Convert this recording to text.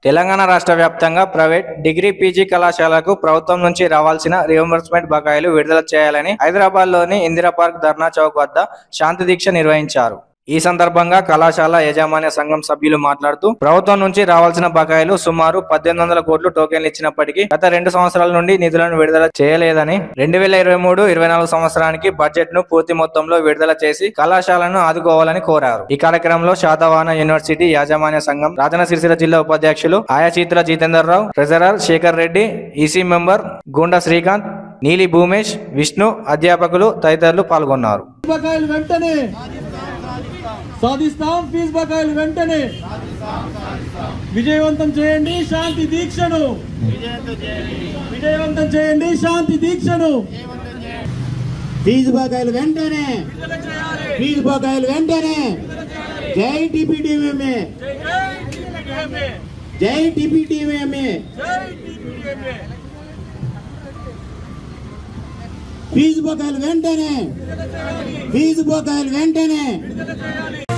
తెలంగాణ రాష్ట్ర వ్యాప్తంగా private degree PG కళాశాలకు ప్రభుత్వం నుంచి రావాల్సిన రియంబర్స్మెంట్ బకాయిలు విడుదల చేయాలని హైదరాబాద్ లోని ఇందిరా పార్క్ ధర్నా చౌక్ వద్ద శాంతి దీక్ష నిర్వహించారు ఈ సందర్భంగా కళాశాల యాజమాన్య సంఘం సభ్యులు మాట్లాడుతూ ప్రభుత్వం నుంచి రావాల్సిన బకాయిలు సుమారు పద్దెనిమిది వందల కోట్లు టోకెన్లు ఇచ్చినప్పటికీ గత రెండు సంవత్సరాల నుండి నిధులను విడుదల చేయలేదని రెండు వేల ఇరవై మూడు ఇరవై నాలుగు సంవత్సరానికి బడ్జెట్ ను పూర్తి మొత్తంలో విడుదల చేసి కళాశాలను ఆదుకోవాలని కోరారు ఈ కార్యక్రమంలో శాతవాహన యూనివర్సిటీ యాజమాన్య సంఘం రాజన్న సిరిసిల్ల జిల్లా ఉపాధ్యక్షులు ఆయాచీత్ర Jitender Rao treasurer Shekar Reddy EC member Gunda Srikanth నీలి భూమేష్ విష్ణు అధ్యాపకులు తదితరులు పాల్గొన్నారు బకాయిలు వెంటనే సాధిస్తాం ఫీజు బకాయిలు వెంటనే విజయవంతం చేయండి శాంతి దీక్షను విజయవంతం చేయండి శాంతి దీక్షను ఫీజు బకాయిలు వెంటనే ఫీజు బకాయిలు వెంటనే జై టిపిటిఎంఏ జై టిపిటిఎంఏ ఫీజు బకాయిలు వెంటనే ఫీజు బకాయిలు వెంటనే